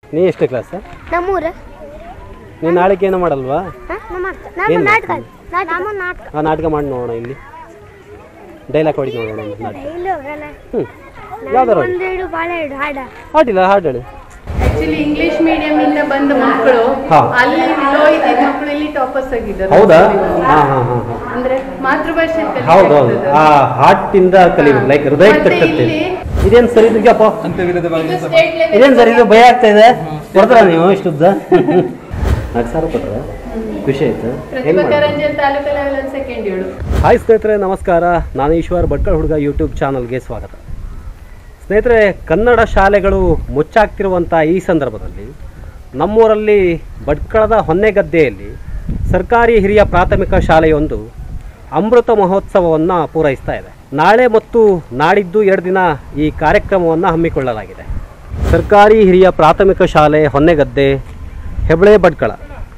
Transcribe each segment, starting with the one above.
ನೀ ಎಷ್ಟು ಕ್ಲಾಸ್ ನಮ್ಮೂರ ನೀನು ನಾಳೆಗೆ ಏನೋ ಮಾಡಲ್ವಾ ನಮ್ಮ ಏನ್ ನಾಟಕ ನಮ್ಮ ನಾಟಕ ಆ ನಾಟಕ ಮಾಡಿ ನೋಡೋಣ ಇಲ್ಲಿ ಡೈಲಾಗ್ ಹೊಡಿ ನೋಡೋಣ ಒಂದು ನಾಟಕ ಇಲ್ಲಿ ಹೋಗಲ್ಲ ಹ್ಞೂ ಯಾವ್ದಾರು ಹೊಡಿ ಒಂದೆರಡು ಬಾಳೆ ಎರಡು ಹಾಡ ಹಾಡಿಲ್ಲ ಹಾಡು ಹೇಳು ಆಕ್ಚುಲಿ ಇಂಗ್ಲಿಷ್ ಮೀಡಿಯಂ ಇಂದ ಬಂದ ಮಕ್ಕಳು ಹಾ. ಅಲ್ಲಿ ಲೋ ಇದ್ದ ಮಕ್ಕಳು ಇಲ್ಲಿ ಟಾಪರ್ಸ್ ಆಗಿದ್ದಾರೆ ಹೌದಾ ಹಾಂ ಹಾಂ ಹಾಂ ಹಾಂ ಅಂದ್ರೆ ಮಾತೃಭಾಷೆ ಕಲಿತಾ ಹೌದು ಹೌದು ಇದ್ದದ್ದು. ಆ ಹಾರ್ಟಿಂದ ಕಲಿಬೇಕು ಲೈಕ್ ಹೃದಯಕ್ಕೆ ಮತ್ತೆ ತಟ್ಟತ್ತೆ ಇಲ್ಲಿ ಇದೇನು ಸರ್ ಇದಕ್ಕೆಪ್ಪ ಇದು state level ಇದೇನು ಸರ್ ಇದು ಭಯ ಆಗ್ತಾ ಇದೆ ಕೊಡ್ತಾರ ನೀವು ಇಷ್ಟುದ್ದ ನಾಲ್ಕು ಸಾವಿರ ಕೊಟ್ರ ಖುಷಿ ಆಯ್ತು ಏನು ಪ್ರತಿಭಾ ಮಾಡೋದು ಕಾರಂಜಿ ತಾಲೂಕು ಲೆವೆಲ್ ಸೆಕೆಂಡ್ ಏಳು ಹಾಯ್ ಸ್ನೇಹಿತರೆ ನಮಸ್ಕಾರ ನಾನು ಈಶ್ವರ್ ಭಟ್ಕಳ ಹುಡುಗ ಯೂಟ್ಯೂಬ್ ಚಾನಲ್ಗೆ ಸ್ವಾಗತ ಸ್ನೇಹಿತರೆ ಕನ್ನಡ ಶಾಲೆಗಳು ಮುಚ್ಚಾಗ್ತಿರುವಂಥ ಈ ಸಂದರ್ಭದಲ್ಲಿ ನಮ್ಮೂರಲ್ಲಿ ಭಟ್ಕಳದ ಹೊನ್ನೆಗದ್ದೆಯಲ್ಲಿ ಸರ್ಕಾರಿ ಹಿರಿಯ ಪ್ರಾಥಮಿಕ ಶಾಲೆಯೊಂದು ಅಮೃತ ಮಹೋತ್ಸವವನ್ನು ಪೂರೈಸ್ತಾ ಇದೆ ನಾಳೆ ಮತ್ತು ನಾಡಿದ್ದು ಎರಡು ದಿನ ಈ ಕಾರ್ಯಕ್ರಮವನ್ನು ಹಮ್ಮಿಕೊಳ್ಳಲಾಗಿದೆ ಸರ್ಕಾರಿ ಹಿರಿಯ ಪ್ರಾಥಮಿಕ ಶಾಲೆ ಹೊನ್ನೆಗದ್ದೆ ಹೆಬಳೆ ಭಟ್ಕಳ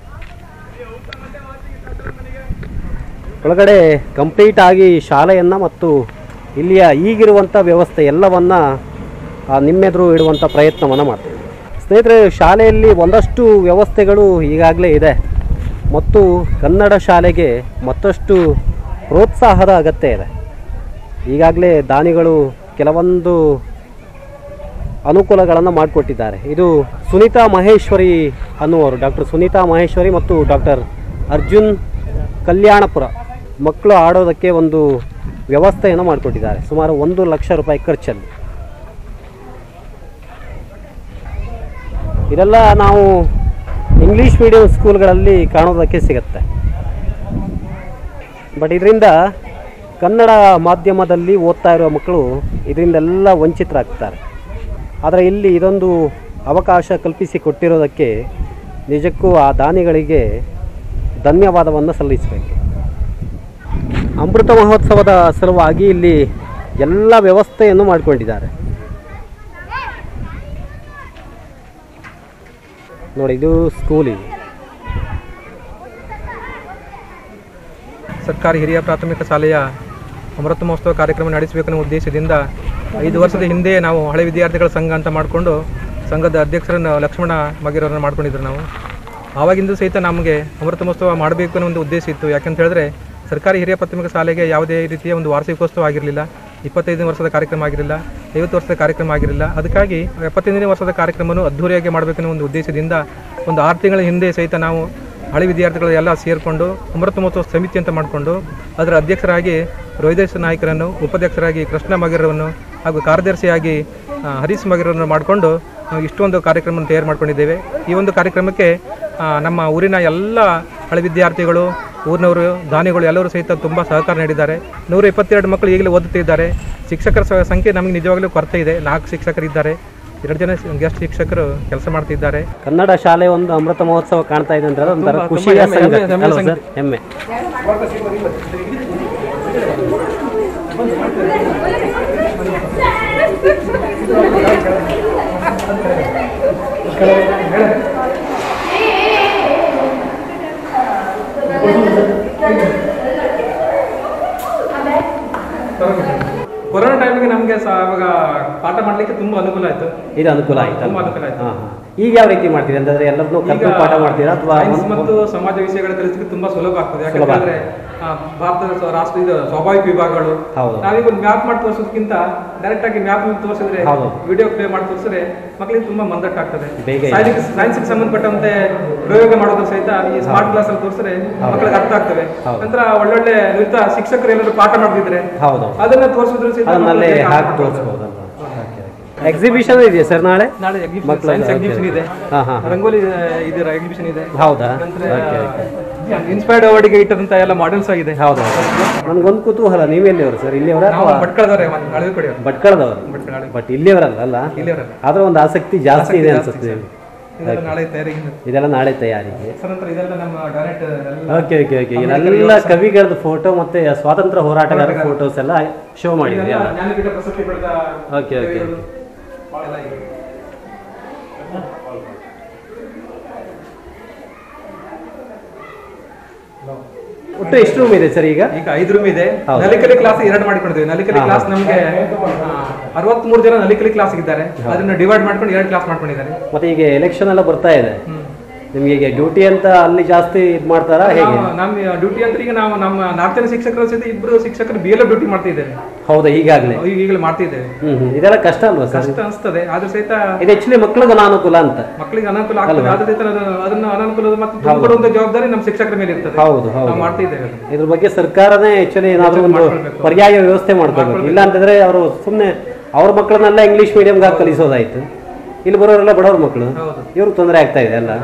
ಒಳಗಡೆ ಕಂಪ್ಲೀಟ್ ಆಗಿ ಶಾಲೆಯನ್ನು ಮತ್ತು ಇಲ್ಲಿಯ ಈಗಿರುವಂಥ ವ್ಯವಸ್ಥೆ ಎಲ್ಲವನ್ನು ನಿಮ್ಮೆದುರು ಇಡುವಂಥ ಪ್ರಯತ್ನವನ್ನು ಮಾಡ್ತೀವಿ ಸ್ನೇಹಿತರೆ ಶಾಲೆಯಲ್ಲಿ ಒಂದಷ್ಟು ವ್ಯವಸ್ಥೆಗಳು ಈಗಾಗಲೇ ಇದೆ ಮತ್ತು ಕನ್ನಡ ಶಾಲೆಗೆ ಮತ್ತಷ್ಟು ಪ್ರೋತ್ಸಾಹದ ಅಗತ್ಯ ಇದೆ ಈಗಾಗಲೇ ದಾನಿಗಳು ಕೆಲವೊಂದು ಅನುಕೂಲಗಳನ್ನು ಮಾಡಿಕೊಟ್ಟಿದ್ದಾರೆ ಇದು ಸುನೀತಾ ಮಹೇಶ್ವರಿ ಅನ್ನುವರು ಡಾಕ್ಟರ್ ಸುನೀತಾ ಮಹೇಶ್ವರಿ ಮತ್ತು ಡಾಕ್ಟರ್ ಅರ್ಜುನ್ ಕಲ್ಯಾಣಪುರ ಮಕ್ಕಳು ಆಡೋದಕ್ಕೆ ಒಂದು ವ್ಯವಸ್ಥೆಯನ್ನು ಮಾಡಿಕೊಟ್ಟಿದ್ದಾರೆ ಸುಮಾರು ಒಂದು ಲಕ್ಷ ರೂಪಾಯಿ ಖರ್ಚಲ್ಲಿ ಇದೆಲ್ಲ ನಾವು ಇಂಗ್ಲೀಷ್ ಮೀಡಿಯಂ ಸ್ಕೂಲ್ಗಳಲ್ಲಿ ಕಾಣೋದಕ್ಕೆ ಸಿಗುತ್ತೆ ಬಟ್ ಇದರಿಂದ ಕನ್ನಡ ಮಾಧ್ಯಮದಲ್ಲಿ ಓದ್ತಾ ಇರುವ ಮಕ್ಕಳು ಇದರಿಂದೆಲ್ಲ ವಂಚಿತರಾಗ್ತಾರೆ ಆದರೆ ಇಲ್ಲಿ ಇದೊಂದು ಅವಕಾಶ ಕಲ್ಪಿಸಿ ಕೊಟ್ಟಿರೋದಕ್ಕೆ ನಿಜಕ್ಕೂ ಆ ದಾನಿಗಳಿಗೆ ಧನ್ಯವಾದವನ್ನು ಸಲ್ಲಿಸಬೇಕು ಅಮೃತ ಮಹೋತ್ಸವದ ಸಲುವಾಗಿ ಇಲ್ಲಿ ಎಲ್ಲ ವ್ಯವಸ್ಥೆಯನ್ನು ಮಾಡಿಕೊಂಡಿದ್ದಾರೆ ನೋಡಿ ಇದು ಸ್ಕೂಲ್ ಇದು ಸರ್ಕಾರಿ ಹಿರಿಯ ಪ್ರಾಥಮಿಕ ಶಾಲೆಯ ಅಮೃತ ಮಹೋತ್ಸವ ಕಾರ್ಯಕ್ರಮ ನಡೆಸಬೇಕನ್ನೋ ಉದ್ದೇಶದಿಂದ ಐದು ವರ್ಷದ ಹಿಂದೆ ನಾವು ಹಳೆ ವಿದ್ಯಾರ್ಥಿಗಳ ಸಂಘ ಅಂತ ಮಾಡಿಕೊಂಡು ಸಂಘದ ಅಧ್ಯಕ್ಷರನ್ನು ಲಕ್ಷ್ಮಣ ಮಗಿರವ್ರನ್ನ ಮಾಡ್ಕೊಂಡಿದ್ರು ನಾವು ಆವಾಗಿಂದ ಸಹಿತ ನಮಗೆ ಅಮೃತ ಮಹೋತ್ಸವ ಮಾಡಬೇಕು ಅನ್ನೋ ಒಂದು ಉದ್ದೇಶ ಇತ್ತು ಯಾಕಂತ ಹೇಳಿದ್ರೆ ಸರ್ಕಾರಿ ಹಿರಿಯ ಪ್ರಾಥಮಿಕ ಶಾಲೆಗೆ ಯಾವುದೇ ರೀತಿಯ ಒಂದು ವಾರ್ಷಿಕೋತ್ಸವ ಆಗಿರಲಿಲ್ಲ ಇಪ್ಪತ್ತೈದನೇ ವರ್ಷದ ಕಾರ್ಯಕ್ರಮ ಆಗಿರಲಿಲ್ಲ ಐವತ್ತು ವರ್ಷದ ಕಾರ್ಯಕ್ರಮ ಆಗಿರಲಿಲ್ಲ ಅದಕ್ಕಾಗಿ ಎಪ್ಪತ್ತೈದನೇ ವರ್ಷದ ಕಾರ್ಯಕ್ರಮವನ್ನು ಅದ್ಧೂರಿಯಾಗಿ ಮಾಡಬೇಕನ್ನೋ ಒಂದು ಉದ್ದೇಶದಿಂದ ಒಂದು ಆರು ತಿಂಗಳ ಹಿಂದೆ ಸಹಿತ ನಾವು ಹಳೆ ವಿದ್ಯಾರ್ಥಿಗಳು ಎಲ್ಲ ಸೇರಿಕೊಂಡು ಅಮೃತ ಮಹೋತ್ಸವ ಸಮಿತಿ ಅಂತ ಮಾಡಿಕೊಂಡು ಅದರ ಅಧ್ಯಕ್ಷರಾಗಿ ರೋಹಿದೇಶ್ ನಾಯ್ಕರನ್ನು ಉಪಾಧ್ಯಕ್ಷರಾಗಿ ಕೃಷ್ಣ ಮಗಿರವನ್ನು ಹಾಗೂ ಕಾರ್ಯದರ್ಶಿಯಾಗಿ ಆ, ಹರೀಶ್ ಮಗಿರವನ್ನು ಮಾಡಿಕೊಂಡು ನಾವು ಇಷ್ಟೊಂದು ಕಾರ್ಯಕ್ರಮವನ್ನು ತಯಾರು ಮಾಡ್ಕೊಂಡಿದ್ದೇವೆ ಈ ಒಂದು ಕಾರ್ಯಕ್ರಮಕ್ಕೆ ಆ, ನಮ್ಮ ಊರಿನ ಎಲ್ಲ ಹಳೆ ವಿದ್ಯಾರ್ಥಿಗಳು ಊರಿನವರು ದಾನಿಗಳು ಎಲ್ಲರೂ ಸಹಿತ ತುಂಬ ಸಹಕಾರ ನೀಡಿದ್ದಾರೆ ನೂರ ಇಪ್ಪತ್ತೆರಡು ಮಕ್ಕಳು ಈಗಲೇ ಓದುತ್ತಿದ್ದಾರೆ ಶಿಕ್ಷಕರ ಸ- ಸಂಖ್ಯೆ ನಮಗೆ ನಿಜವಾಗಲೂ ಕೊರತೆ ಇದೆ ನಾಲ್ಕು ಶಿಕ್ಷಕರಿದ್ದಾರೆ ಎರಡು ಜನ ಗೆಸ್ಟ್ ಶಿಕ್ಷಕರು ಕೆಲಸ ಮಾಡ್ತಿದ್ದಾರೆ ಕನ್ನಡ ಶಾಲೆ ಒಂದು ಅಮೃತ ಮಹೋತ್ಸವ ಕಾಣ್ತಾ ಇದೆ ಅಂದ್ರೆ ಅದೊಂಥರ ತುಂಬಾ- ಖುಷಿಯ ತುಂಬಾ ಹೆಮ್ಮೆ- ಸಂಗತಿ ಹೆಮ್ಮೆ- ಅಲ್ವಾ ಹೆಮ್ಮೆ ಸರ್? ಹೆಮ್ಮೆ ಕೊರೋನಾ ಟೈಮಿಗೆ ನಮಗೆ ಸಹ ಅವಾಗ ಪಾಠ ಮಾಡಲಿಕ್ಕೆ ತುಂಬ ಅನುಕೂಲ ಆಯಿತು ಇದು ಅನುಕೂಲ ಆಯ್ತು ತುಂಬಾ ಅನುಕೂಲ ಆಯ್ತು. ಹಾಂ ಹಾಂ ಈಗ ಯಾವ ರೀತಿ ಮಾಡ್ತೀರಿ ಅಂತಂದ್ರೆ ಎಲ್ಲರನ್ನೂ ಕರ್ಕೊಂಡು ಪಾಠ ಮಾಡ್ತೀರಾ ಅಥವಾ ಸೈನ್ಸ್ ಮತ್ತು ಸಮಾಜ ವಿಷಯಗಳ ಕಲಿಸಲಿಕ್ಕೆ ತುಂಬಾ ಸುಲಭ ಆಗ್ತದೆ ಸುಲಭ. ಯಾಕಂದ್ರೆ ಆ, ಭಾರತದ ಸ- ರಾಷ್ಟ್ರ ಇದು ಸ್ವಾಭಾವಿಕ ವಿಭಾಗಗಳು ಹೌದು. ನಾವೀಗ ಒಂದು ಮ್ಯಾಪ್ ಮಾಡಿ ತೋರಿಸೋದಕ್ಕಿಂತ ಡೈರೆಕ್ಟ್ ಆಗಿ ಮ್ಯಾಪ್ ತೋರಿಸಿದ್ರೆ ಹೌದು. ವಿಡಿಯೋ ಪ್ಲೇ ಮಾಡಿ ತೋರಿಸಿದ್ರೆ ಮಕ್ಕಳಿಗೆ ತುಂಬಾ ಮಂದಟ್ಟಾಗ್ತದೆ ಬೇಗ ಸೈನ್ಸ್ ಸಂಬಂಧಪಟ್ಟಂತೆ ಪ್ರಯೋಗ ಮಾಡೋದ್ರ ಸಹಿತ ಈ ಸ್ಮಾರ್ಟ್ ಕ್ಲಾಸ್ ಅಲ್ಲಿ ತೋರಿಸಿದ್ರೆ ಮಕ್ಕಳಿಗೆ ಅರ್ಥ ಆಗ್ತವೆ ಹೌದು. ನಂತರ ಒಳ್ಳೊಳ್ಳೆ ನುರಿತ ಶಿಕ್ಷಕರು ಏನಾದ್ರು ಪಾಠ ಮಾಡ್ತಿದ್ರೆ ಹೌದು ಅದನ್ನ ತೋರಿಸಿದ್ರು ಸಹಿತ ಅದನ್ನಲ್ಲೇ ಮಕ್ಕಳು ಬೇಗ ಹಾಕಿ ಅರ್ಥ ಮಾಡ್ತಾರೆ. ತೋರಿಸ್ಬೋದಲ್ವಾ ಎಕ್ಸಿಬಿಷನ್ ಇದೆಯಾ ಸರ್ ನಾಳೆ ನಾಳೆ exhibition- ಮಕ್ಕಳ science exhibition ಇದೆ ಹಾಂ ಹಾಂ ರಂಗೋಲಿ ಇದರ ಎಕ್ಸಿಬಿಷನ್ ಇದೆ ಹೌದಾ ನಂತರ ಓಕೆ ಓಕೆ ಇನ್ಸ್ಪೈರ್ಡ್ ಅವಾರ್ಡಿಗೆ ಇಟ್ಟಂತ ಎಲ್ಲ ಮಾಡೆಲ್ಸ್ ಆಗಿದೆ ಹೌದು ನನಗೊಂದು ಕುತೂಹಲ ನೀವೆಲ್ಲಿಯವರು ಸರ್ ಇಲ್ಲಿಯವರ ನಾವು ಅಥವಾ ಭಟ್ಕಳದವ್ರೆ ಹಳವಿ ಕೊಡಿ ಭಟ್ಕಳದವರು ಭಟ್ಕಳ ಬಟ್ ಇಲ್ಲಿಯವರಲ್ಲ ಅಲ್ಲ ಇಲ್ಲಿಯವರಲ್ಲ ಆದ್ರೆ ಒಂದು ಆಸಕ್ತಿ ಜಾಸ್ತಿ ಇದೆ ಜಾಸ್ತಿ ಅನ್ಸುತ್ತೆ ಇದೆ. ಇದೆಲ್ಲ ನಾಳೆ ತಯಾರಿಗೆ ಇದೆಲ್ಲ ನಾಳೆ ತಯಾರಿಗೆ ನಂತರ ಇದೆಲ್ಲ ನಮ್ಮ ಡೈರೆಕ್ಟ್ ಓಕೆ ಓಕೆ ಓಕೆ ಇಲ್ಲೆಲ್ಲ ಕವಿಗಳದ್ದು ಫೋಟೋ ಮತ್ತೆ ಸ್ವಾತಂತ್ರ್ಯ ಹೋರಾಟಗಾರರ ಫೋಟೋಸ್ ಎಲ್ಲ ಶೋ ಮಾಡಿದ್ರಿ ಅಲ್ಲ ಜ್ಞಾನಪೀಠ ಪ್ರಶಸ್ತಿ ಪಡೆದ ಓಕೆ ಓಕೆ ಕವಿಗಳು ಎಲ್ಲ ಇದೆ. ಒಟ್ಟು ಎಷ್ಟು ರೂಮ್ ಇದೆ ಸರ್ ಈಗ ಈಗ ಐದು ರೂಮ್ ಇದೆ ಹೌದು. ನಲಿಕಲಿ ಕ್ಲಾಸ್ ಎರಡು ಮಾಡಿಕೊಂಡಿದ್ದೇವೆ ನಲಿಕಲಿ ಹಾ. ಕ್ಲಾಸ್ ನಮಗೆ ಅರವತ್ಮೂರು ಜನ ನಲಿಕಲಿ ಕ್ಲಾಸ್ ಇದ್ದಾರೆ ಅದನ್ನ ಡಿವೈಡ್ ಮಾಡ್ಕೊಂಡು ಎರಡು ಕ್ಲಾಸ್ ಮಾಡ್ಕೊಂಡಿದ್ದಾರೆ ಮತ್ತೆ ಈಗ ಎಲೆಕ್ಷನ್ ಎಲ್ಲ ಬರ್ತಾ ಇದೆ ನಿಮ್ಗೆ ಈಗ ಡ್ಯೂಟಿ ಅಂತ ಅಲ್ಲಿ ಜಾಸ್ತಿ ಇದು ಮಾಡ್ತಾರಾ ಹೇಗೆ ನಾವು- ನಮ್ಮ ಡ್ಯೂಟಿ ಅಂದ್ರೆ ಈಗ ನಾವು ನಮ್ಮ ನಾಲ್ಕು ಜನ ಶಿಕ್ಷಕರ ಸಹಿತ ಇಬ್ಬರು ಶಿಕ್ಷಕರು ಬಿ ಎಲ್ ಡ್ಯೂಟಿ ಮಾಡ್ತಾ ಇದ್ದೇವೆ ಹೌದಾ ಈಗಾಗಲೇ ಈಗ ಈಗಲೇ ಮಾಡ್ತಾ ಇದ್ದೇವೆ ಹ್ಮ್ ಹ್ಮ್ ಇದೆಲ್ಲ ಕಷ್ಟ ಅಲ್ವಾ ಸರ್ ಕಷ್ಟ ಅನಿಸ್ತದೆ ಆದ್ರೂ ಸಹಿತ ಇದು ಆಕ್ಚುಲಿ ಮಕ್ಕಳಿಗೆ ಅನಾನುಕೂಲ ಅಂತ ಮಕ್ಕಳಿಗೆ ಅನಾನುಕೂಲ ಆಗ್ತದೆ ಆದ್ರೂ ಸಹಿತ ಅದು- ಅದನ್ನ ಅನಾನುಕೂಲದ ಮತ್ತು ತುಂಬಿಕೊಡುವಂತ ಜವಾಬ್ದಾರಿ ನಮ್ಮ ಶಿಕ್ಷಕರ ಮೇಲೆ ಇರ್ತದೆ ಹೌದು ಹೌದು ನಾವು ಮಾಡ್ತಾ ಇದ್ದೇವೆ ಅದನ್ನ. ಇದ್ರ ಬಗ್ಗೆ ಸರ್ಕಾರನೇ ಆಕ್ಚುಲಿ ಏನಾದರೂ ಒಂದು ಮಾಡ್ಕೊಳ್ಬೇಕು. ಪರ್ಯಾಯ ವ್ಯವಸ್ಥೆ ಮಾಡ್ಕೋಬೇಕು ಇಲ್ಲ ಅಂತಂದ್ರೆ ಅವರು ಸುಮ್ಮನೆ ಅವ್ರ ಮಕ್ಕಳನ್ನೆಲ್ಲ ಇಂಗ್ಲಿಷ್ ಮೀಡಿಯಂಗೆ ಹಾಕಿ ಕಲಿಸೋದಾಯ್ತು ಇಲ್ಲಿ ಬರೋರೆಲ್ಲ ಬಡವ್ರ ಮಕ್ಕಳು ಹೌದು ಇವ್ರಿಗೆ ತೊಂದರೆ ಆಗ್ತಾ ಇದೆ ಅಲ್ಲ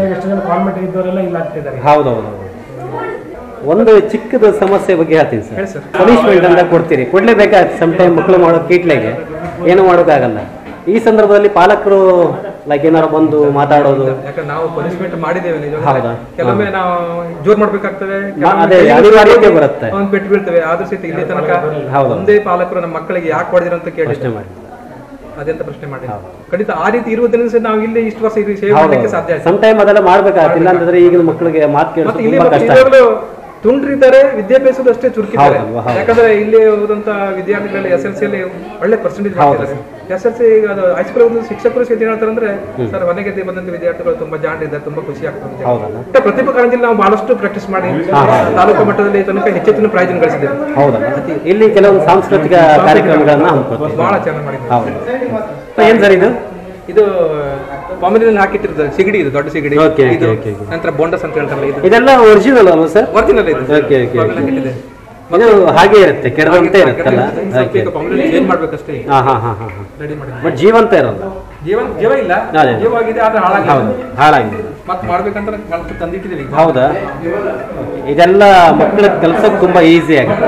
ಹೌದೌದು ಒಂದು ಚಿಕ್ಕದ ಸಮಸ್ಯೆ ಬಗ್ಗೆ ಹೇಳ್ತೀನಿ ಸರ್ ಹೇಳಿ ಸರ್ ಪನಿಷ್ಮೆಂಟ್ ಅಂತ ಕೊಡ್ತೀರಿ ಕೊಡ್ಲೇಬೇಕಾಗ್ತದೆ ಸಮ್ ಟೈಮ್ ಮಕ್ಕಳು ಮಾಡೋ ಕೀಟ್ಲೆಗೆ ಏನು ಮಾಡೋಕ್ಕಾಗಲ್ಲ ಈ ಸಂದರ್ಭದಲ್ಲಿ ಪಾಲಕರು ಲೈಕ್ ಏನಾರು ಬಂದು ಮಾತಾಡೋದು ಯಾಕಂದ್ರೆ ನಾವು ಪನಿಷ್ಮೆಂಟ್ ಮಾಡಿದ್ದೇವೆ ನಿಜವಾಗ್ಲೂ. ಹೌದಾ? ಕೆಲವೊಮ್ಮೆ ನಾವು ಜೋರ್ ಮಾಡ್ಬೇಕಾಗ್ತದೆ ಮಾ- ಅದೇ ಅನಿವಾರ್ಯತೆ ಬರುತ್ತೆ. ಒಂದು ಪೆಟ್ಟು ಬೀಳ್ತೇವೆ ಆದ್ರೂ ಸಹಿತ ಇಲ್ಲಿ ತನಕ ಹೌದು. ಒಂದೇ ಪಾಲಕರು ನಮ್ಮ ಮಕ್ಕಳಿಗೆ ಯಾಕೆ ಹೊಡೆದಿರೋ ಅಂತ ಕೇಳಿ ಪ್ರಶ್ನೆ ಮಾಡಿ ಅದೆಂತ ಪ್ರಶ್ನೆ ಮಾಡಿ ಖಂಡಿತ ಆ ರೀತಿ ಇರುವುದರಿಂದ ಸಹ ನಾವು ಇಲ್ಲಿ ಇಷ್ಟು ವರ್ಷ ಇಲ್ಲಿ ಸೇವೆ ಮಾಡಲಿಕ್ಕೆ ಸಾಧ್ಯ ಆಯ್ತು ಸಮ್ ಟೈಮ್ ಅದೆಲ್ಲ ಮಾಡ್ಬೇಕಾಗತ್ತೆ ಇಲ್ಲ ಅಂತಂದ್ರೆ ಈಗಿನ ಮಕ್ಕಳಿಗೆ ಮಾತು ಕೇಳಿಸೋದು ಮತ್ತೆ ಇಲ್ಲಿ ತುಂಬಾ ಮತ್ತೆ ಕಷ್ಟ ಇವಾಗಲೂ ತುಂಡ್ರಿದ್ದಾರೆ ವಿದ್ಯಾಭ್ಯಾಸದ ಅಷ್ಟೇ ಚುರುಕಿದ್ದಾರೆ ಹೌದಲ್ವಾ? ಹೌದು. ಯಾಕಂದ್ರೆ ಇಲ್ಲಿ ಓದಂತ ವಿದ್ಯಾರ್ಥಿಗಳಲ್ಲಿ ಎಸ್ ಎಲ್ ಸಿ ಅಲ್ಲಿ ಒಳ್ಳೆ ಪರ್ಸೆಂಟೇಜ್ ಮಾಡ್ತಿದ್ದಾರೆ ಎಸ್ ಎಲ್ ಸಿ ಅದು ಹೈಸ್ಕೂಲ್ ಓದಿದ ಶಿಕ್ಷಕರು ಸಹಿತ ಏನ್ ಹೇಳ್ತಾರೆ ಅಂದ್ರೆ ಸರ್ ಮನೆಗೆ ಬಂದಂತ ವಿದ್ಯಾರ್ಥಿಗಳು ತುಂಬಾ ಜಾಣಿದ್ದಾರೆ ತುಂಬಾ ಖುಷಿ ಆಗ್ತದೆ ಹೌದಲ್ಲ ಮತ್ತೆ ಪ್ರತಿಭಾ ಕಾರಂಜಿಯಲ್ಲಿ ನಾವು ಬಹಳಷ್ಟು ಪ್ರಾಕ್ಟೀಸ್ ಮಾಡಿ ತಾಲೂಕು ಮಟ್ಟದಲ್ಲಿ ತನಕ ಹೆಚ್ಚೆಚ್ಚಿನ ಪ್ರಯೋಜನ ಗಳಿಸಿದ್ದೇವೆ ಹೌದಲ್ಲ ಇಲ್ಲಿ ಕೆಲವೊಂದು ಸಾಂಸ್ಕೃತಿಕ ಕಾರ್ಯಕ್ರಮಗಳನ್ನ ಹಮ್ಮಿಕೊಳ್ತೀವಿ ಬಹಳ ಚೆನ್ನಾಗಿ ಮಾಡಿದ್ದೇವೆ ಹೌದು ಏನ್ ಸರ್ ಇದು ಇದು ಪಾಮಿನಲ್ಲಿ ಹಾಕಿಟ್ಟಿರ್ತದೆ ಸಿಗಡಿ ಇದು ದೊಡ್ಡ ಸಿಗಡಿ Okay, okay, ಇದು okay, okay. ನಂತರ ಬೋಂಡಸ್ ಅಂತ ಹೇಳ್ತಾರಲ್ಲ ಇದು ಇದೆಲ್ಲ ಒರಿಜಿನಲ್ ಅಲ್ವಾ ಸರ್ ಒರಿಜಿನಲ್ ಇದು Okay, okay, ಪಾಮಿನಲ್ಲಿ ಹಾಕಿಟ್ಟಿದೆ. ಇದು ಹಾಗೆ ಇರುತ್ತೆ ಕೆಡದಂತೆ ಇರುತ್ತಲ್ಲ ಸ್ವಲ್ಪ ಈಗ ಪಾಮಿನಲ್ಲಿ ಚೇಂಜ್ ಮಾಡ್ಬೇಕಷ್ಟೇ ಹಾ ಹಾ ಹಾ ಹಾ ರೆಡಿ ಮಾಡಿ ಬಟ್ ಜೀವಂತ ಇರಲ್ಲ ಜೀವನ ಜೀವ ಇಲ್ಲ ಅದೇ. ಜೀವವಾಗಿದೆ ಆದ್ರೆ ಹೌದು ಹಾಳಾಗಿದೆ ಹಾಳಾಗಿದೆ ಮತ್ತೆ ಮಾಡ್ಬೇಕಂತ ಕಲ್ತು ತಂದಿಟ್ಟಿದ್ದೀವಿ ಈಗ. ಹೌದಾ ಇದೆಲ್ಲ ಮಕ್ಕಳಿಗೆ ಕಲ್ಸೋಕೆ ತುಂಬಾ ಈಸಿ ಆಗುತ್ತೆ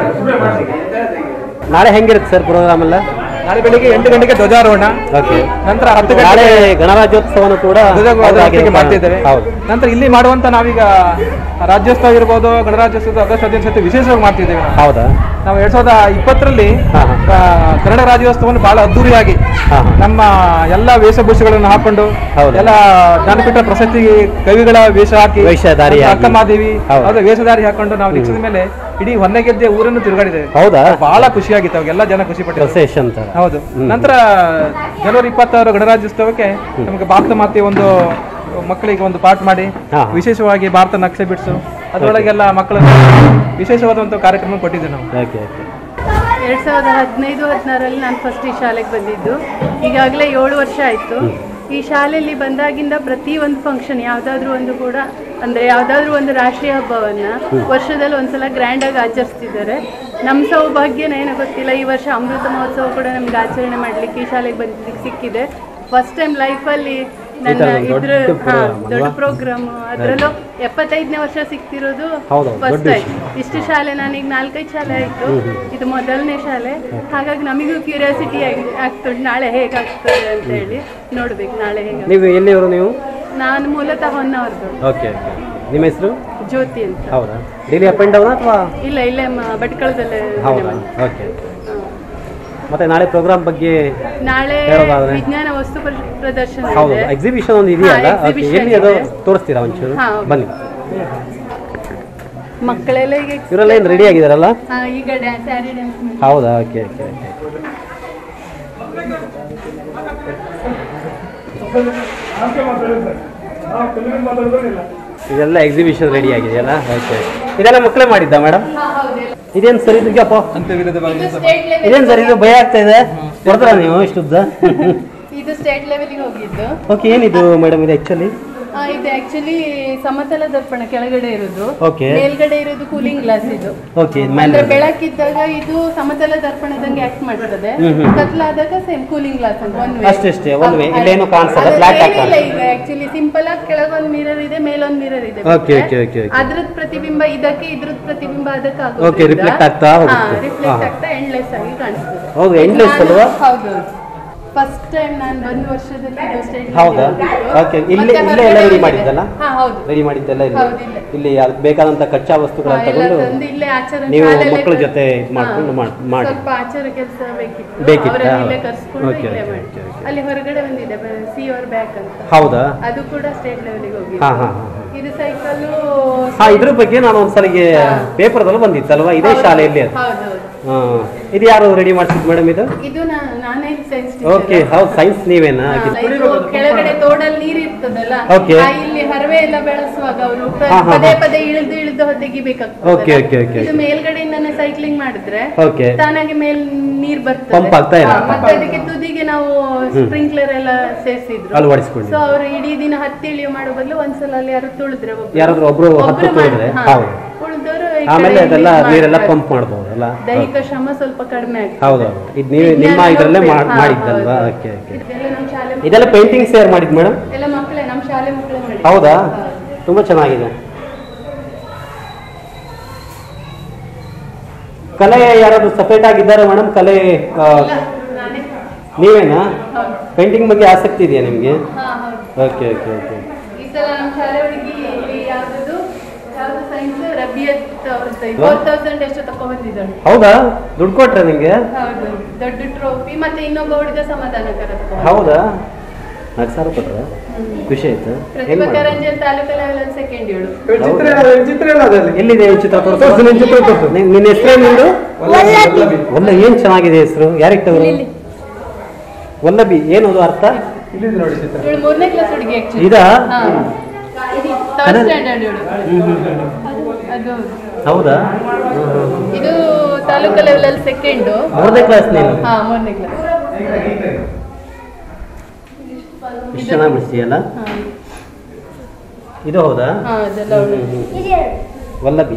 ನಾಳೆ ಹೆಂಗಿರುತ್ತೆ ಸರ್ ಪ್ರೋಗ್ರಾಮ್ ಎಲ್ಲ ನಾಳೆ ಬೆಳಿಗ್ಗೆ ಎಂಟು ಗಂಟೆಗೆ ಧ್ವಜಾರೋಹಣ ಓಕೆ ನಂತರ ಹತ್ತು ನಾಳೆ ಗಂಟೆ ಗಣರಾಜ್ಯೋತ್ಸವನು ಕೂಡ ಧ್ವಜಾರೋಹಣ ಮಾಡ್ತಾ ಇದ್ದೇವೆ ಹೌದು ನಂತರ ಇಲ್ಲಿ ಮಾಡುವಂತ ನಾವೀಗ ರಾಜ್ಯೋತ್ಸವ ಇರ್ಬೋದು ಗಣರಾಜ್ಯೋತ್ಸವದ ಆಗಸ್ಟ್ ಹದಿನೈದು ಸತಿ ವಿಶೇಷವಾಗಿ ಮಾಡ್ತಿದ್ದೇವೆ ನಾವು. ಹೌದಾ ನಾವು ಎರಡ್ ಸಾವಿರದ ಇಪ್ಪತ್ತರಲ್ಲಿ ಹಾ, ಆ, ಕನ್ನಡ ರಾಜ್ಯೋತ್ಸವವನ್ನು ಬಹಳ ಅದ್ದೂರಿಯಾಗಿ ಹಾ, ಹಾ. ನಮ್ಮ ಎಲ್ಲ ವೇಷಭೂಷೆಗಳನ್ನು ಹಾಕೊಂಡು ಹೌದು. ಎಲ್ಲ ಜ್ಞಾನಪೀಠ ಪ್ರಶಸ್ತಿ ಕವಿಗಳ ವೇಷ ಹಾಕಿ ವೇಷಧಾರಿಯಾಗಿ. ಅಕ್ಕ ಮಾದೇವಿ ಹೌದು. ಅದೇ ವೇಷಧಾರಿ ಹಾಕೊಂಡು ನಾವು ನಿಲ್ಸಿದ ಮೇಲೆ ಇಡೀ ಹೊನ್ನಗೆದ್ದೆ ಊರನ್ನು ತಿರುಗಾಡಿದ್ದೇವೆ ಹೌದಾ ಬಹಳ ಖುಷಿಯಾಗಿತ್ತು ಅವಾಗೆಲ್ಲ ಜನ ಖುಷಿ ಪಟ್ಟಿದ್ರು ಪ್ರೊಸೆಷನ್ ತರ ಹೌದು ನಂತರ ಜನವರಿ ಇಪ್ಪತ್ತಾರು ಗಣರಾಜ್ಯೋತ್ಸವಕ್ಕೆ ನಮಗೆ ಭಾರತ ಮಾತೆ ಒಂದು ಮಕ್ಕಳಿಗೆ ಒಂದು ಪಾಠ ಮಾಡಿ ಹಾ. ವಿಶೇಷವಾಗಿ ಭಾರತ ನಕ್ಷೆ ಬಿಡಿಸು ಅದರೊಳಗೆಲ್ಲ ಮಕ್ಕಳನ್ನು ವಿಶೇಷವಾದಂಥ ಕಾರ್ಯಕ್ರಮ ಕೊಟ್ಟಿದ್ದೇವೆ ನಾವು ಓಕೆ ಓಕೆ ಎರಡ್ ಸಾವಿರದ ಹದಿನೈದು ಹದಿನಾರಲ್ಲಿ ನಾನು ಫಸ್ಟ್ ಈ ಶಾಲೆಗೆ ಬಂದಿದ್ದು ಈಗಾಗಲೇ ಏಳು ವರ್ಷ ಆಯಿತು ಈ ಶಾಲೆಯಲ್ಲಿ ಬಂದಾಗಿಂದ ಪ್ರತಿ ಒಂದು ಫಂಕ್ಷನ್ ಯಾವುದಾದ್ರೂ ಒಂದು ಕೂಡ ಅಂದರೆ ಯಾವುದಾದ್ರೂ ಒಂದು ರಾಷ್ಟ್ರೀಯ ಹಬ್ಬವನ್ನು ವರ್ಷದಲ್ಲಿ ಒಂದ್ಸಲ ಗ್ರ್ಯಾಂಡಾಗಿ ಆಚರಿಸ್ತಿದ್ದಾರೆ ನಮ್ಮ ಸೌಭಾಗ್ಯನ ಏನೋ ಗೊತ್ತಿಲ್ಲ ಈ ವರ್ಷ ಅಮೃತ ಮಹೋತ್ಸವ ಕೂಡ ನಮ್ಗೆ ಆಚರಣೆ ಮಾಡಲಿಕ್ಕೆ ಈ ಶಾಲೆಗೆ ಬಂದಿದ್ದಕ್ಕೆ ಸಿಕ್ಕಿದೆ ಫಸ್ಟ್ ಟೈಮ್ ಲೈಫಲ್ಲಿ ನನ್ನ ಥರ ಒಂದು ಇದ್ರ ದೊಡ್ಡ ಹಾ, program ದೊಡ್ಡ ಅಲ್ವಾ? ಪ್ರೋಗ್ರಾಮ್ ಅದರಲ್ಲೂ ಎಪ್ಪತ್ತೈದನೇ ವರ್ಷ ಸಿಗ್ತಿರೋದು ಹೌದು, ಫಸ್ಟ್ ದೊಡ್ಡ ಟೈಮ್ ಇಷ್ಟು ಶಾಲೆ ನಾನೀಗ ನಾಲ್ಕೈದು ಶಾಲೆ ಆಯಿತು ಇದು ಮೊದಲನೇ ಶಾಲೆ ಹಾಗಾಗಿ ನಮಗೂ ಕ್ಯೂರಿಯಾಸಿಟಿ ಆಗ್ತದೆ ನಾಳೆ ಹೇಗಾಗ್ತದೆ ಅಂತ ಹೇಳಿ ನೋಡ್ಬೇಕು ನಾಳೆ ಹೇಗೆ ನೀವು ಎಲ್ಲಿಯವರು ನೀವು ನಾನು ಮೂಲತಃ ಹೊನ್ನವರ್ದು ಓಕೆ ಓಕೆ ನಿಮ್ಮ ಹೆಸರು ಜ್ಯೋತಿ ಅಂತ ಹೌದಾ ಡೈಲಿ ಅಪ್ ಆ್ಯಂಡ್ ಡೌನ್ ಅಥವಾ ಇಲ್ಲ ಇಲ್ಲೇ ಮ- ಭಟ್ಕಳದಲ್ಲೇ ಮನೆ ಹೌದಾ ಮನೆ. ಓಕೆ ಹಾ. ಮತ್ತೆ ನಾಳೆ ಪ್ರೋಗ್ರಾಮ್ ಬಗ್ಗೆ ನಾಳೆ ಹೇಳೋದಾದ್ರೆ? ವಿಜ್ಞಾನ ವಸ್ತು ಪ್ರ- ಪ್ರದರ್ಶನ ಹೌದು ಇದೆ ಎಕ್ಸಿಬಿಷನ್ ಒಂದು ಇದೆಯಲ್ಲ ಹಾ, ಓಕೆ exhibition ಎಲ್ಲಿ ಅದು ಇದೆ. ತೋರಿಸ್ತೀರಾ ಒಂಚೂರು ಹಾ, ಹೌದು. ಬನ್ನಿ ಮಕ್ಕಳೆಲ್ಲ ಈಗ ಇವರೆಲ್ಲ ಏನು ರೆಡಿ ಆಗಿದಾರಲ್ಲ ಹಾ, ಈಗ ಡ್ಯಾನ್ಸ್ ಸ್ಯಾರಿ ಡ್ಯಾನ್ಸ್ ಮಾಡಿ ಹೌದಾ ಓಕೆ ಓಕೆ ಓಕೆ ಇದೆಲ್ಲ ಎಕ್ಸಿಬಿಷನ್ ರೆಡಿ ಆಗಿದೆಯಲ್ಲ ಓಕೆ ಇದೆಲ್ಲ ಮಕ್ಕಳೇ ಮಾಡಿದ್ದ ಮೇಡಮ್ ಇದೇನು ಸರ್ ಇದು ಅಪ್ಪ ಅಂತ ವಿರೋಧವಾಗಿ ಸ್ಟೇಟ್ ಲೆವೆಲ್ ಇದೇನು ಸರ್ ಇದು ಭಯ ಆಗ್ತಾ ಇದೆ ಕೊಡ್ತಾರ ನೀವು ಇಷ್ಟುದ್ದ ಇದು ಸ್ಟೇಟ್ ಲೆವೆಲ್ಗೆ ಹೋಗಿದ್ದು ಓಕೆ ಏನಿದು ಮೇಡಮ್ ಇದು ಆ್ಯಕ್ಚುಲಿ ಆ, ಇದು ಆಕ್ಚುಲಿ ಸಮತಲ ದರ್ಪಣ ಕೆಳಗಡೆ ಇರೋದು Okay. ಮೇಲ್ಗಡೆ ಇರೋದು ಕೂಲಿಂಗ್ ಗ್ಲಾಸ್ ಇದು ಓಕೆ ಇದು ಅಂದ್ರೆ ಮೇಲೆ ಬೆಳಕಿದ್ದಾಗ ಇದು ಸಮತಲ ದರ್ಪಣದಂಗೆ ಆಕ್ಟ್ ಮಾಡ್ತದೆ ಹ್ಮ್, ಹ್ಮ್. ಕತ್ಲಾದಾಗ ಸೇಮ್ ಕೂಲಿಂಗ್ ಗ್ಲಾಸ್ ಅಂತ ಒನ್ ವೇ ಅಷ್ಟೇ, one way. ಇಲ್ಲೇನು ಕಾಣಿಸಲ್ಲ, black ಇಲ್ಲ ಹಾಕಲ್ಲ. ಈಗ ಆಕ್ಚುಲಿ ಸಿಂಪಲ್ ಆಗಿ ಕೆಳಗೊಂದ್ ಮಿರರ್ ಇದೆ ಮೇಲೊಂದ್ ಮಿರರ್ ಇದೆ Okay, okay, okay, okay. ಅದ್ರದ್ ಪ್ರತಿಬಿಂಬ ಇದಕ್ಕೆ ಇದ್ರದ್ ಪ್ರತಿಬಿಂಬ ಅದಕ್ಕೆ Okay, reflect ಆಗ್ತಾ ಹೋಗುತ್ತೆ. ರಿಫ್ಲೆಕ್ಟ್ ಹಾ. ಆಗ್ತಾ ಎಂಡ್ಲೆಸ್ ಆಗಿ ಕಾಣಿಸ್ತದೆ ಹೌದು, endless ನಾನು- ಅಲ್ವಾ? ಹೌದು ಫಸ್ಟ್ ಟೈಮ್ ನಾನು ಒಂದು ವರ್ಷದಲ್ಲಿ ಇದು stage ಗೆ ಹೌದಾ ಹೋಗಿದ್ದು. ಓಕೆ ಇಲ್ಲೇ ಮತ್ತೆ ಇಲ್ಲೇ ಎಲ್ಲ ರೆಡಿ ಹೊರಗಡೆ ಮಾಡಿದ್ದಲ್ಲ ಹಾ ಹೌದು ರೆಡಿ ಮಾಡಿದ್ದೆಲ್ಲ ಇಲ್ಲಿ ಹೌದು, ಇಲ್ಲೇ. ಇಲ್ಲಿ ಅದಕ್ಕೆ ಬೇಕಾದಂತ ಕಚ್ಚಾ ವಸ್ತುಗಳನ್ನ ಹಾ, ಎಲ್ಲ ತಗೊಂಡು ತಂದು ಇಲ್ಲೇ ಆಚಾರ ನೀವು ಶಾಲೆಯಲ್ಲೇ ಮಕ್ಕಳ ಕರ್ಸ್- ಜೊತೆ ಇದ್ ಮಾಡ್ಕೊಂಡು ಹಾ. ಮಾಡ್- ಮಾಡಿ. ಸ್ವಲ್ಪ ಆಚಾರ ಕೆಲಸ ಬೇಕಿತ್ತು ಬೇಕಿತ್ತಾ? ಅವರನ್ನ ಇಲ್ಲೇ ಹೌದು. ಕರ್ಸ್ಕೊಂಡು Okay, ಇಲ್ಲೇ okay, ಮಾಡಿ okay, okay. ಅಲ್ಲಿ ಹೊರಗಡೆ ಒಂದಿದೆ ಸಿ ಅವರ್ ಬ್ಯಾಕ್ ಅಂತ ಹೌದಾ ಅದು ಕೂಡ ಸ್ಟೇಟ್ ಲೆವೆಲ್ಗೆ ಹೋಗಿ ಹಾ ಹಾ ಹಾ ಇದು ಸೈಕಲ್ ಹಾ ಇದ್ರ ಬಗ್ಗೆ ನಾನು ಒಂದ್ಸಲಿಗೆ ಪೇಪರ್ದಲ್ಲಿ ಬಂದಿತ್ತಲ್ವಾ ಇದೇ ಶಾಲೆಯಲ್ಲಿ ಅದು ಹೌದು ಹೌದು ಹಾಂ ಇದು ಯಾರು ರೆಡಿ ಮಾಡ್ತಿದ್ದು ಮೇಡಮ್ ಇದು ಇದು ನಾ- ನಾನೇ ಸೈನ್ಸ್ ಓಕೆ ಹೌದು ಸೈನ್ಸ್ ನೀವೇನಾ ಇದು ಕೆಳಗಡೆ ತೋಡಲ್ಲಿ ನೀರ್ ಇರ್ತದಲ್ಲ Okay. ಆ ಇಲ್ಲಿ ಹರವೆ ಎಲ್ಲ ಬೆಳೆಸುವಾಗ ಅವರು ಹಾ, ಹಾ, ಪದೇ ಹಾ. ಪದೇ ಇಳಿದು ಇಳಿದು ತೆಗಿಬೇಕಾಗ್ತದೆ Okay, okay, okay, ಇದು okay. ಮೇಲ್ಗಡೆಯಿಂದಾನೆ ಸೈಕ್ಲಿಂಗ್ ಮಾಡಿದ್ರೆ ಓಕೆ ತಾನಾಗಿ ಮೇಲ್ ನೀರ್ ಬರ್ತದೆ Pump ಆಗ್ತಾ ಇರುತ್ತೆ. ಹಾ, ಮತ್ತೆ ಅದಕ್ಕೆ ತುದಿಗೆ ನಾವು ಸ್ಪ್ರಿಂಕ್ಲರ್ ಎಲ್ಲ ಸೇರಿಸಿದ್ರು ಅಳವಡಿಸ್ಕೊಂಡು ಸೊ ಅವರು ಇಡೀ ದಿನ ಹತ್ತಿ ಇಳಿಯೋ ಮಾಡೋ ಬದಲು ಒಂದ್ಸಲ ಅಲ್ಲಿ ಯಾರು ತುಳಿದ್ರೆ ಒಬ್ರು. ಯಾರಾದ್ರೂ ಒಬ್ರು ಹತ್ತು ಒಬ್ರು ತುಳಿದ್ರೆ ಹಾ. ಹೌದು ಉಳ್ದವ್ರು ಈ ಆಮೇಲೆ ಕಡೆ ಅದೆಲ್ಲ ಇಲ್ಲಿ ನೀರೆಲ್ಲ ಮಾಡ್ತಾರೆ. ಪಂಪ್ ಮಾಡ್ಬೋದು ಅಲ್ಲ ದೈಹಿಕ ಶ್ರಮ ಸ್ವಲ್ಪ ಕಡಿಮೆ ಆಗ್ತದೆ ಹೌದೌದು ಇದು ನೀವು ನಿಮ್ಮ ವಿಜ್ಞಾನ ಇದರಲ್ಲೇ ಹಾ, ಮಾಡಿದ್ದಲ್ವಾ ಹೌದು. ಓಕೆ ಓಕೆ ಇದೆಲ್ಲ ನಮ್ಮ ಶಾಲೆ ಇದೆಲ್ಲ ಪೇಂಟಿಂಗ್ ಸೇರ್ ಮಾಡಿದ್ದು ಮೇಡಮ್ ಎಲ್ಲ ಮಕ್ಕಳೇ ನಮ್ಮ ಶಾಲೆ ಮಕ್ಕಳೇ ಮಾಡಿ ಹೌದಾ ತುಂಬ ಚೆನ್ನಾಗಿದೆ ಕಲೆ ಯಾರಾದ್ರು ಸಪರೇಟ್ ಆಗಿದ್ದಾರೆ ಮೇಡಮ್ ಕಲೆ ಆ, ನಾನೇ ನೀವೇನಾ ಹೌದು ಪೇಂಟಿಂಗ್ ಬಗ್ಗೆ ಆಸಕ್ತಿ ಇದೆಯಾ ನಿಮಗೆ ಹಾ ಹೌದು ಓಕೆ ಓಕೆ ಓಕೆ ಈ ಸಲ ನಮ್ಮ ಶಾಲೆ ಹುಡುಗಿ ಇಲ್ಲಿ ಯಾವ್ದು ಯಾವ್ದು ಸೈನ್ಸ್ ರಬಿಯತ್ ಅವ್ರದ್ದು ಫೋರ್ ತೌಸಂಡ್ ಎಷ್ಟು ತಗೊಂಡ್ಬಂದಿದ್ದಾಳೆ ಹೌದಾ ದುಡ್ಡು ಕೊಟ್ರೆ ನಿಮಗೆ ಹೌದು ದೊಡ್ಡ ಟ್ರೋಫಿ ಮತ್ತೆ ಇನ್ನೊಬ್ಬ ಹುಡುಗ ಸಮಾಧಾನಕರ ತಗೊಂಡ ಹೌದಾ ನಾಲ್ಕು ಸಾವಿರ ಕೊಟ್ರೆ ಖುಷಿ ಆಯ್ತು ಏನು ಪ್ರತಿಭಾ ಕರಂಜನ್ ತಾಲೂಕು ಲೆವೆಲ್ ಸೆಕೆಂಡ್ ಏಳು ಚಿತ್ರ ಎಲ್ಲ- ಚಿತ್ರ ಎಲ್ಲ ಅದರಲ್ಲಿ ಎಲ್ಲಿದೆ ಈ ಚಿತ್ರ ತೋರಿಸು ತೋರ್ಸು, ನಿನ್ ಚಿತ್ರ ತೋರ್ಸು. ನಿನ್- ನಿನ್ನ ಹೆಸರು ನಿಂದು ಒಲ್ಲ ಏನು ಚೆನ್ನಾಗಿದೆ ಹೆಸರು ಯಾರಿಗೆ ತವರು ವಲ್ಲಭಿ ಏನದು ಅರ್ಥ ಇಲ್ಲಿದೆ ನೋಡಿ ಚಿತ್ರ ಇವಳು ಮೂರನೇ ಕ್ಲಾಸ್ ಹುಡುಗಿ ಆಕ್ಚುಲಿ ಇದಾ ಹಾ ಥರ್ಡ್ ಸ್ಟ್ಯಾಂಡರ್ಡ್ ಇವಳು ಅದು ಹೌದು. ಹೌದಾ ಇದು ತಾಲೂಕು ಲೆವೆಲ್ ಅಲ್ಲಿ ಸೆಕೆಂಡ್ ಮೂರನೇ ಕ್ಲಾಸ್ ನೀನು ಹಾ ಮೂರನೇ ಕ್ಲಾಸ್ ಎಷ್ಟು ಚೆನ್ನಾಗಿ ಬಿಡಿಸ್ತೀಯಲ್ಲ ಹಾ ಇದು ಹೌದಾ ಹಾ ಅದೆಲ್ಲ ಅವಳು ವಲ್ಲಭಿ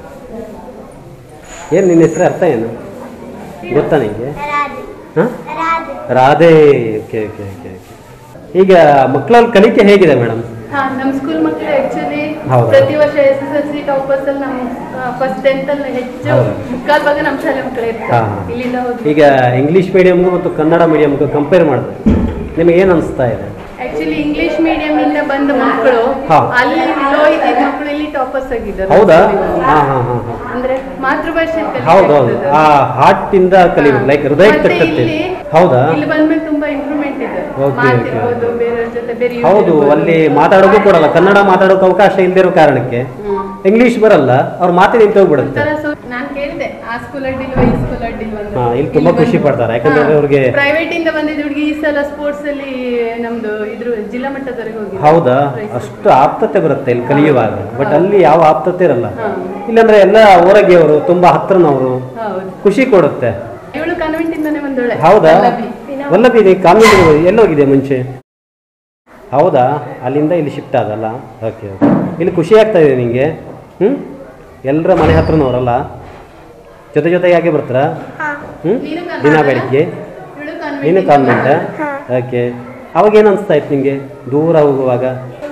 ಏನು ನಿನ್ನ ಹೆಸರು ಅರ್ಥ ಏನು ಗೊತ್ತಾ ನಿಮಗೆ ಹಾಂ Radhe okay okay okay okay ಈಗ ಮಕ್ಕಳಲ್ಲಿ ಕಲಿಕೆ ಹೇಗಿದೆ ಮೇಡಮ್ ಹಾ ನಮ್ಮ ಸ್ಕೂಲ್ ಮಕ್ಕಳು ಆಕ್ಚುಲಿ ಹೌದಾ? ಪ್ರತಿ ವರ್ಷ S S L C toppers ಅಲ್ಲಿ ನಮ್ಮ ಫಸ್ಟ್ ಟೆಂತ್ ಅಲ್ಲಿ ಹೆಚ್ಚು ಹೌದಾ? ಮುಕ್ಕಾಲ್ ಭಾಗ ನಮ್ಮ ಶಾಲೆ ಮಕ್ಕಳೇ ಹಾ, ಇರ್ತಾರೆ ಹಾ. ಇಲ್ಲಿಂದ ಹೋಗಿ ಈಗ ಇಂಗ್ಲೀಷ್ ಮೀಡಿಯಮ್ಗೂ ಮತ್ತು ಕನ್ನಡ ಮೀಡಿಯಮ್ಗೂ ಕಂಪೇರ್ ಮಾಡಿದ್ರೆ ನಿಮಗೆ ಏನು ಅನಿಸ್ತಾ ಇದೆ ಆಕ್ಚುಲಿ ಇಂಗ್ಲಿಷ್ ಮೀಡಿಯಂ ಇಂದ ಬಂದ ಮಕ್ಕಳು ಹಾ. ಅಲ್ಲಿ ಲೋ ಇದ್ದ ಮಕ್ಕಳು ಇಲ್ಲಿ ಟಾಪರ್ಸ್ ಆಗಿದ್ದಾರೆ ಹೌದಾ actually. ಹಾಂ ಹಾಂ ಹಾಂ ಹಾಂ ಅಂದ್ರೆ ಮಾತೃಭಾಷೆ ಕಲಿಕೆ ಹೌದೌದು ಆಗ್ತದೆ. ಆ ಹಾರ್ಟ್ ಇಂದ ಕಲಿಬೇಕು ಲೈಕ್ ಹೃದಯಕ್ಕೆ ಮತ್ತೆ ತಟ್ಟತ್ತೆ ಇಲ್ಲಿ- ಹೌದಾ ಇಲ್ಲಿ ಬಂದ್ಮೇಲೆ ತುಂಬಾ ಇಂಪ್ರೂವ್ಮೆಂಟ್ ಇದೆ Okay, ಮಾತಿರ್ಬೋದು ಬೇರೆಯವ್ರ ಜೊತೆ ಬೇರೆ ಹೌದು ಅಲ್ಲಿ ಮಾತಾಡೋಕ್ಕೂ ಕೊಡಲ್ಲ ಕನ್ನಡ ಮಾತಾಡೋಕೆ ಅವಕಾಶ ಇಲ್ದಿರೋ ಕಾರಣಕ್ಕೆ ಇಂಗ್ಲಿಷ್ ಬರಲ್ಲ ಅವ್ರ ಮಾತೇ ನಿಂತು ಹೋಗ್ಬಿಡುತ್ತೆ ನಾನು ಕೇಳಿದೆ ಆ ಸ್ಕೂಲ್ ಅಡ್ಡಿಲ್ವಾ ಈ ಸ್ಕೂಲ್ ಅಡ್ಡಿಲ್ವಾ ಅಂತ. ಹಾ, ಇಲ್ಲಿ ತುಂಬಾ ಖುಷಿ ಪಡ್ತಾರೆ. ಯಾಕಂದ್ರೆ ಅವ್ರಿಗೆ- ಪ್ರೈವೇಟ್ ಇಂದ ಬಂದಿದ್ದ ಹುಡುಗಿ ಈ ಸಲ ಸ್ಪೋರ್ಟ್ಸ್ ಅಲ್ಲಿ ನಮ್ದು ಇದ್ರ ಜಿಲ್ಲಾ ಮಟ್ಟದವರೆಗೆ ಹೋಗಿ ಹೌದಾ ಅಷ್ಟು ಆಪ್ತತೆ ಬರುತ್ತೆ ಇಲ್ಲಿ ಕಲಿಯುವಾಗ ಬಟ್ ಅಲ್ಲಿ ಯಾವ ಆಪ್ತತೆ ಇರಲ್ಲ ಹಾ. ಇಲ್ಲಾಂದ್ರೆ ಎಲ್ಲ ಊರಗಿಯವರು ತುಂಬಾ ಹತ್ರನವರು ಹೌದು ಖುಷಿ ಕೊಡುತ್ತೆ ಇವಳು ಕಾನ್ವೆಂಟ್ ಇಂದಾನೆ ಬಂದೋಳೆ ಹೌದಾ ಪಲ್ಲವಿ. ವಲ್ಲಭಿ ನೀ ಕಾನ್ವೆಂಟ್ ಎಲ್ಲೋಗಿದೆ ಮುಂಚೆ ಹೌದಾ ಅಲ್ಲಿಂದ ಇಲ್ಲಿ ಶಿಫ್ಟ್ ಆಗಲ್ಲ ಓಕೆ ಓಕೆ ಇಲ್ಲಿ ಖುಷಿ ಆಗ್ತಾ ಇದೆ ನಿಮಗೆ ಹ್ಞೂ ಎಲ್ಲರ ಮನೆ ಹತ್ರನವರಲ್ಲ ಜೊತೆ ಜೊತೆಗೆ ಬರ್ತಾರಾ ಹ್ಞೂ ನೀನು ದಿನ ಕಾನ್ವೆಂಟ್ ಬೆಳಿಗ್ಗೆ ಇವಳು ಕಾನ್ವೆಂಟ್ ನೀನು ಇಂದ ಕಾನ್ವೆಂಟ್ ಹಾ. ಓಕೆ ಅವಾಗ ಏನು ಅನಿಸ್ತಾ ಇತ್ತು ನಿಮಗೆ ದೂರ ಹೋಗುವಾಗ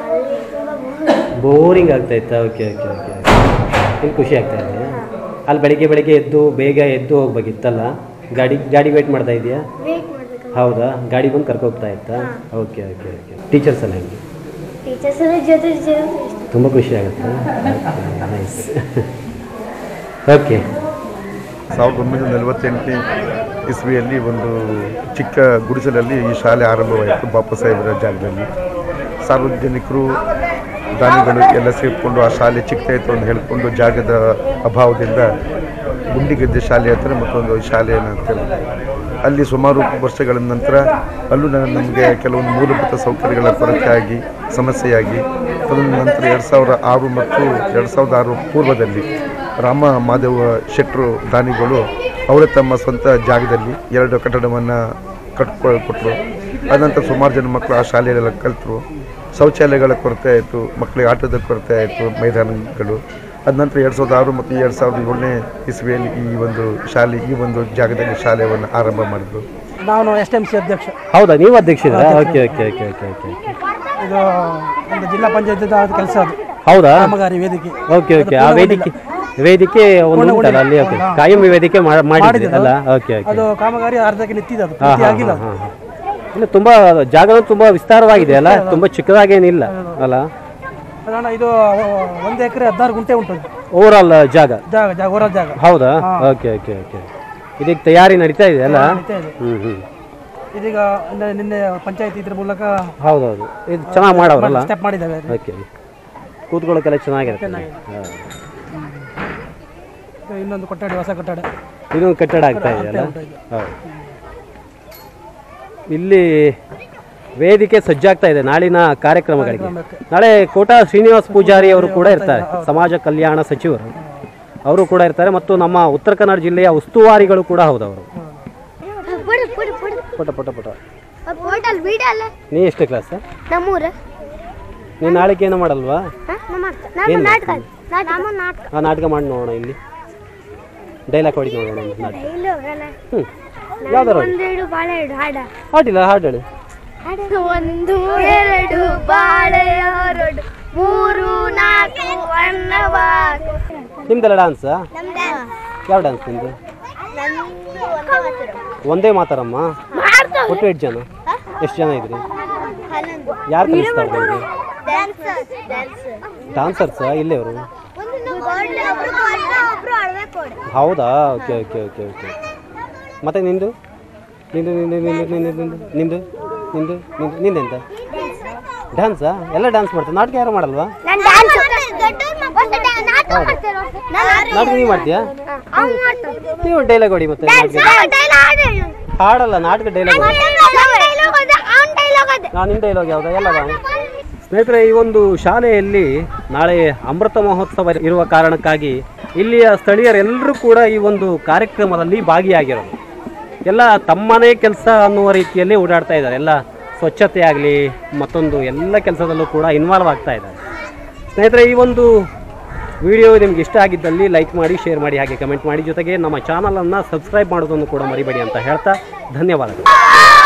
ಬೋರಿಂಗ್ ಆಗ್ತಾ ಇತ್ತಾ ಓಕೆ ಓಕೆ ಓಕೆ ಇಲ್ಲಿ ಖುಷಿ ಆಗ್ತಾ ಇದೆ ಅಲ್ಲಿ ಬೆಳಿಗ್ಗೆ ಬೆಳಿಗ್ಗೆ ಎದ್ದು ಬೇಗ ಎದ್ದು ಹೋಗ್ಬೇಕಿತ್ತಲ್ಲ ಗಾಡಿ ಗಾಡಿ ವೇಟ್ ಮಾಡ್ತಾ ಇದೆಯಾ ವೇಟ್ ಮಾಡ್ಬೇಕು ಹೌದಾ ಗಾಡಿ ಬಂದು ಕರ್ಕೋಗ್ತಾ ಇತ್ತಾ ಓಕೆ ಓಕೆ ಓಕೆ ಟೀಚರ್ಸ್ ಎಲ್ಲ ಹೆಂಗೆ ಟೀಚರ್ಸ್ ಎಲ್ಲ ಜೊತೆ ಜೊತೆ ತುಂಬ ಖುಷಿ ಆಗುತ್ತೆ ನೈಸ್ ಓಕೆ ಸಾವಿರದ ಒಂಬೈನೂರ ನಲವತ್ತೆಂಟನೇ ಇಸ್ವಿಯಲ್ಲಿ ಒಂದು ಚಿಕ್ಕ ಗುಡಿಸಲಲ್ಲಿ ಈ ಶಾಲೆ ಆರಂಭವಾಯಿತು ಬಾಪು ಸಾಹೇಬರ ಜಾಗದಲ್ಲಿ ಸಾರ್ವಜನಿಕರು ದಾನಿಗಳು ಎಲ್ಲ ಸೇರಿಕೊಂಡು ಆ ಶಾಲೆ ಚಿಕ್ಕದಾಯಿತು ಅಂತ ಹೇಳಿಕೊಂಡು ಜಾಗದ ಅಭಾವದಿಂದ ಗುಂಡಿಗೆದ್ದೆ ಶಾಲೆ ಹತ್ತಿರ ಮತ್ತೊಂದು ಶಾಲೆಯನ್ನು ಹತ್ತಿರ ಅಲ್ಲಿ ಸುಮಾರು ವರ್ಷಗಳ ನಂತರ ಅಲ್ಲೂ ನ- ನಮಗೆ ಕೆಲವೊಂದು ಮೂಲಭೂತ ಸೌಕರ್ಯಗಳ ಕೊರತೆಯಾಗಿ ಸಮಸ್ಯೆಯಾಗಿ ತದನ ನಂತರ ಎರಡು ಸಾವಿರ ಆರು ಮತ್ತು ಎರಡು ಸಾವಿರದ ಆರು ಪೂರ್ವದಲ್ಲಿ ರಾಮ ಮಾಧವ ಶೆಟ್ಟರು ದಾನಿಗಳು ಅವರೇ ತಮ್ಮ ಸ್ವಂತ ಜಾಗದಲ್ಲಿ ಎರಡು ಕಟ್ಟಡವನ್ನು ಕಟ್ಕೊ ಕೊಟ್ಟರು ಅನಂತರ ಸುಮಾರು ಜನ ಮಕ್ಕಳು ಆ ಶಾಲೆಯಲ್ಲೆಲ್ಲ ಕಲಿತರು ಶೌಚಾಲಯಗಳ ಕೊರತೆ ಆಯಿತು ಮಕ್ಕಳಿಗೆ ಆಟದ ಕೊರತೆ ಆಯಿತು ಮೈದಾನಗಳು ಅದ ನಂತರ ಎರಡು ಸಾವಿರದ ಆರು ಮತ್ತು ಎರಡು ಸಾವಿರದ ಏಳನೇ ಇಸ್ವಿಯಲ್ಲಿ ಈ ಒಂದು ಶಾಲೆ ಈ ಒಂದು ಜಾಗದಲ್ಲಿ ಶಾಲೆಯನ್ನು ಆರಂಭ ಮಾಡಿದ್ರು ನಾನು ಎಸ್ ಎಮ್ ಸಿ ಅಧ್ಯಕ್ಷ ಹೌದಾ ನೀವು ಅಧ್ಯಕ್ಷರಾ okay okay okay okay okay ಇದು ಒಂದು ಜಿಲ್ಲಾ ಪಂಚಾಯತ್ ಕೆಲಸ ಅದು ಹೌದಾ ಕಾಮಗಾರಿ ವೇದಿಕೆ ಓಕೆ ಓಕೆ ಆ ವೇದಿಕೆ ವೇದಿಕೆ ಒಂದು ಉಂಟಲ್ಲ ಅಲ್ಲಿ ಓಕೆ ಕಾಯಂ ವೇದಿಕೆ ಮಾ- ಮಾಡಿದ್ರಿ ಅಲ್ಲ ಓಕೆ ಓಕೆ ಅದು ಕಾಮಗಾರಿ ಅರ್ಧಕ್ಕೆ ನಿಂತಿದೆ ಅದು ಹಾಂ ಪೂರ್ತಿ ಹಾಂ ಆಗಿಲ್ಲ ಹಾಂ ಹಾಂ ಇನ್ನು ತುಂಬ ಜಾಗ ತುಂಬ ವಿಸ್ತಾರವಾಗಿದೆ ಅಲ್ಲ ತುಂಬ ಚಿಕ್ಕದಾಗೇನಿಲ್ಲ ಅಲ್ಲ ಕಾರಣ ಇದು ಒಂದು ಎಕರೆ ಹದಿನಾರು ಗುಂಟೆ ಉಂಟು ಅದು. ಓವರಾಲ್ ಜಾಗ ಜಾಗ ಜಾಗ ಹೊರ ಜಾಗ ಹೌದಾ ಓಕೆ ಓಕೆ ಓಕೆ ಇದಕ್ಕೆ ತಯಾರಿ ನಡೀತಾ ಇದೆ ಅಲ್ಲ ನಡೀತಾ ಇದೆ ಹ್ಞೂ ಹ್ಞೂ ಇದೀಗ ನಿನ್ನೆ- ನಿನ್ನೆ ಪಂಚಾಯತ್ ಇದ್ರ ಮೂಲಕ ಹೌದೌದು ಇದು ಚೆನ್ನಾಗಿ ಮಾಡವ್ರಲ್ಲ ಸ್ಟೆಪ್ ಮಾಡಿದ್ದಾವೆ ಓಕೆ ಕೂತ್ಕೊಳ್ಳೋಕೆಲ್ಲ ಚೆನ್ನಾಗಿರುತ್ತೆ ಹಾಂ ಇದು ಇನ್ನೊಂದು ಕೊಠಡಿ ಹೊಸ ಕೊಠಡಿ ಇದೊಂದು ಕಟ್ಟಡ ಆಗ್ತಾ ಇದೆಯಲ್ಲ ಹೌದು ಇಲ್ಲಿ ವೇದಿಕೆ ಸಜ್ಜಾಗ್ತಾ ಇದೆ ನಾಳಿನ ಕಾರ್ಯಕ್ರಮಗಳಿಗೆ ನಾಳೆ ಕೋಟಾ ಶ್ರೀನಿವಾಸ್ ಪೂಜಾರಿ ಅವರು ಕೂಡ ಇರ್ತಾರೆ ಸಮಾಜ ಕಲ್ಯಾಣ ಸಚಿವರು ಅವರು ಕೂಡ ಇರ್ತಾರೆ ಮತ್ತು ನಮ್ಮ ಉತ್ತರ ಕನ್ನಡ ಜಿಲ್ಲೆಯ ಉಸ್ತುವಾರಿಗಳು ಕೂಡ ಹೌದು ಅವರು ಪುಡಿ ಪುಡಿ ಪುಡಿ ಪುಟ ಪುಟ ಪುಟ ಹೋಟೆಲ್ ಬೀಡಲ್ಲ ನೀ ಎಷ್ಟು ಕ್ಲಾಸ್ ನಮ್ಮೂರ ನೀನು ನಾಳೆಗೆ ಏನು ಮಾಡಲ್ವಾ ನಮ್ಮ ನಾಟಕ ನಮ್ಮ ನಾಟಕ ಆ ನಾಟಕ ಮಾಡಿ ನೋಡೋಣ ಇಲ್ಲಿ ಡೈಲಾಗ್ ಹೊಡಿ ನೋಡೋಣ ಒಂದು ನಾಟಕ ಇಲ್ಲಿ ಹೋಗಲ್ಲ ಹ್ಞೂ ಯಾವ್ದಾರು ಹೊಡಿ. ಒಂದೆರಡು ಬಾಳೆ ಎರಡು ಹಾಡ ಹಾಡಿಲ್ಲ ಹಾಡು ಹೇಳಿ ಒಂದು ಎರಡು ಬಾಳೆ ಎರಡು ಮೂರು ನಾಲ್ಕು ಅನ್ನವಾಗು ನಿಮ್ದೆಲ್ಲ ಡ್ಯಾನ್ಸಾ ಯಾವ ಡ್ಯಾನ್ಸ್ ನಿಮ್ದು ಒಂದೇ ಮಾತಾರಮ್ಮ ಒಟ್ಟು ಎಷ್ಟು ಜನ ಎಷ್ಟು ಜನ ಇದ್ರಿ ಯಾರು ಕಲಿಸ್ತಾರೆ ನಿಮಗೆ ಡಾನ್ಸರ್ಸಾ ಇಲ್ಲೇ ಅವರು ಹೌದಾ ಓಕೆ ಓಕೆ ಓಕೆ ಓಕೆ ಮತ್ತೆ ನಿಂದು ನಿಂದು ನಿಂದು ನಿಂದು ನಿಂದು ನಿಂದು ನಿಂದು ನಿಂದು ನಿಂದು ನಿಂದೆಂತ ಡ್ಯಾನ್ಸಾ ಎಲ್ಲ ಡ್ಯಾನ್ಸ್ ಮಾಡ್ತಾರೆ ನಾಟಕ ಯಾರು ಮಾಡಲ್ವಾ ನಾಟಕ ನೀವು ಮಾಡ್ತೀಯಾ ನೀವು ಡೈಲಾಗ್ ಹೊಡಿ ಮತ್ತೆ ನಾಟಕ ಹಾಡಲ್ಲ ನಾಟಕ ಡೈಲಾಗ್ ಹೊಡಿ ನಾನು ನಿನ್ನ ಡೈಲಾಗ್ ಯಾವ್ದು ಎಲ್ಲ ಸ್ನೇಹಿತರೆ ಈ ಒಂದು ಶಾಲೆಯಲ್ಲಿ ನಾಳೆ ಅಮೃತ ಮಹೋತ್ಸವ ಇರುವ ಕಾರಣಕ್ಕಾಗಿ ಇಲ್ಲಿಯ ಸ್ಥಳೀಯರೆಲ್ಲರೂ ಕೂಡ ಈ ಒಂದು ಕಾರ್ಯಕ್ರಮದಲ್ಲಿ ಭಾಗಿಯಾಗಿರೋದು ಎಲ್ಲ ತಮ್ಮನೇ ಕೆಲಸ ಅನ್ನುವ ರೀತಿಯಲ್ಲಿ ಓಡಾಡ್ತಾ ಇದ್ದಾರೆ ಎಲ್ಲ ಸ್ವಚ್ಛತೆ ಆಗಲಿ ಮತ್ತೊಂದು ಎಲ್ಲ ಕೆಲಸದಲ್ಲೂ ಕೂಡ ಇನ್ವಾಲ್ವ್ ಆಗ್ತಾ ಇದ್ದಾರೆ ಸ್ನೇಹಿತರೆ ಈ ಒಂದು ವಿಡಿಯೋ ನಿಮ್ಗೆ ಇಷ್ಟ ಆಗಿದ್ದಲ್ಲಿ ಲೈಕ್ ಮಾಡಿ ಶೇರ್ ಮಾಡಿ ಹಾಗೆ ಕಮೆಂಟ್ ಮಾಡಿ ಜೊತೆಗೆ ನಮ್ಮ ಚಾನಲನ್ನು ಸಬ್ಸ್ಕ್ರೈಬ್ ಮಾಡೋದನ್ನು ಕೂಡ ಮರಿಬೇಡಿ ಅಂತ ಹೇಳ್ತಾ ಧನ್ಯವಾದಗಳು